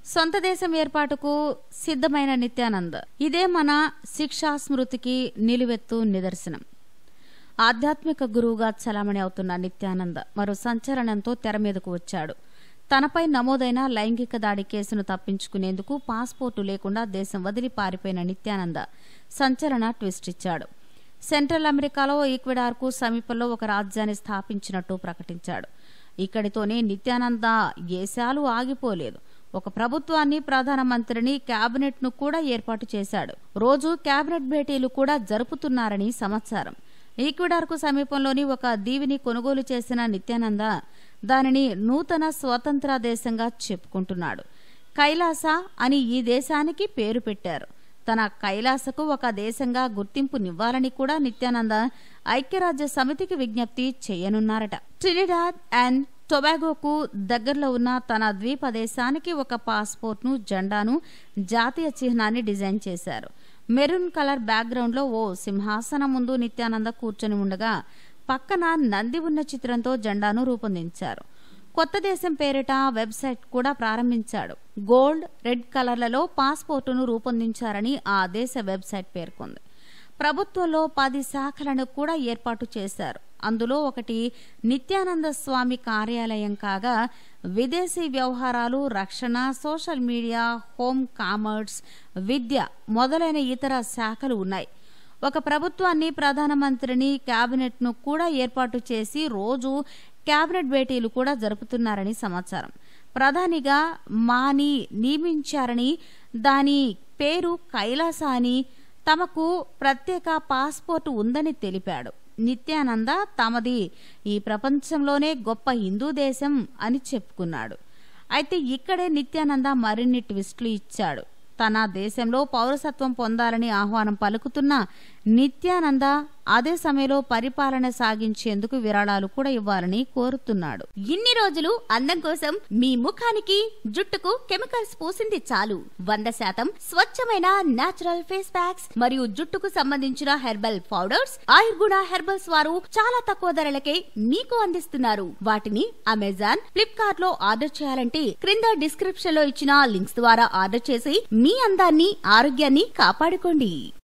సొంత దేశం ఏర్పాటుకు సిద్ధమైన నిత్యానంద్ ఇదే మన శిక్షా స్మృతికి నిలువెత్తు నిదర్శనం ఆధ్యాత్మిక గురువుగా చలామణి అవుతున్న నిత్యానంద్ మరో సంచలనంతో తెర మీదకు వచ్చాడు తనపై నమోదైన లైంగిక దాడి కేసును తప్పించుకునేందుకు పాస్పోర్టు లేకుండా దేశం వదిలి పారిపోయిన నిత్యానంద సంచలన ట్విస్ట్ ఇచ్చాడు సెంట్రల్ అమెరికాలో ఈక్వెడార్కు సమీపంలో ఒక రాజ్యాన్ని స్థాపించినట్టు ప్రకటించాడు ఇక్కడితోనే నిత్యానంద ఏశాలు ఆగిపోలేదు ఒక ప్రభుత్వాన్ని ప్రధానమంత్రిని కేబినెట్ ను కూడా ఏర్పాటు చేశాడు రోజు కేబినెట్ భేటీలు కూడా జరుపుతున్నారని సమాచారం ఈక్వెడార్కు సమీపంలోని ఒక దీవిని కొనుగోలు చేసిన నిత్యానంద దానిని నూతన స్వతంత్ర దేశంగా చెప్పుకుంటున్నాడు కైలాస అని ఈ దేశానికి పేరు పెట్టారు తన కైలాసకు ఒక దేశంగా గుర్తింపునివ్వాలని కూడా నిత్యానంద ఐక్యరాజ్య సమితికి విజ్ఞప్తి చేయనున్నారట ట్రినిడాడ్ అండ్ టొబాగోకు దగ్గరలో ఉన్న తన ద్వీప దేశానికి ఒక పాస్పోర్ట్ను జెండాను జాతీయ చిహ్నాన్ని డిజైన్ చేశారు మెరూన్ కలర్ బ్యాక్గ్రౌండ్లో ఓ సింహాసనం ముందు నిత్యానంద కూర్చొని ఉండగా పక్కన నంది ఉన్న చిత్రంతో జెండాను రూపొందించారు కొత్త దేశం పేరిట వెబ్సైట్ కూడా ప్రారంభించాడు గోల్డ్ రెడ్ కలర్లలో పాస్పోర్టును రూపొందించారని ఆ దేశ వెబ్సైట్ పేర్కొంది ప్రభుత్వంలో పది శాఖలను కూడా ఏర్పాటు చేశారు అందులో ఒకటి నిత్యానంద స్వామి కార్యాలయం కాగా విదేశీ వ్యవహారాలు రక్షణ సోషల్ మీడియా హోమ్ కామర్స్ విద్య మొదలైన ఇతర శాఖలు ఉన్నాయి ఒక ప్రభుత్వాన్ని ప్రధానమంత్రిని కేబినెట్ను కూడా ఏర్పాటు చేసి రోజు కేబినెట్ భేటీలు కూడా జరుపుతున్నారని సమాచారం ప్రధానిగా మాని నియమించారని దాని పేరు కైలాస అని తమకు ప్రత్యేక పాస్పోర్ట్ ఉందని తెలిపాడు నిత్యానంద తమది ఈ ప్రపంచంలోనే గొప్ప హిందూ దేశం అని చెప్పుకున్నాడు అయితే ఇక్కడే నిత్యానంద మరిన్ని ట్విస్టులు ఇచ్చాడు తన దేశంలో పౌరసత్వం పొందాలని ఆహ్వానం పలుకుతున్న నిత్యానంద అదే సమయంలో పరిపాలన సాగించేందుకు విరాళాలు కూడా ఇవ్వాలని కోరుతున్నాడు ఇన్ని రోజులు అందం కోసం మీ ముఖానికి జుట్టుకు కెమికల్స్ పూసింది చాలు వంద శాతం స్వచ్ఛమైన నాచురల్ ఫేస్ ప్యాక్స్ మరియు జుట్టుకు సంబంధించిన హెర్బల్ పౌడర్స్ ఆయుర్గుణ హెర్బల్స్ వారు చాలా తక్కువ ధరలకే మీకు అందిస్తున్నారు వాటిని అమెజాన్ ఫ్లిప్కార్ట్ లో ఆర్డర్ చేయాలంటే క్రింద డిస్క్రిప్షన్ లో ఇచ్చిన లింక్స్ ద్వారా ఆర్డర్ చేసి మీ అందాన్ని ఆరోగ్యాన్ని కాపాడుకోండి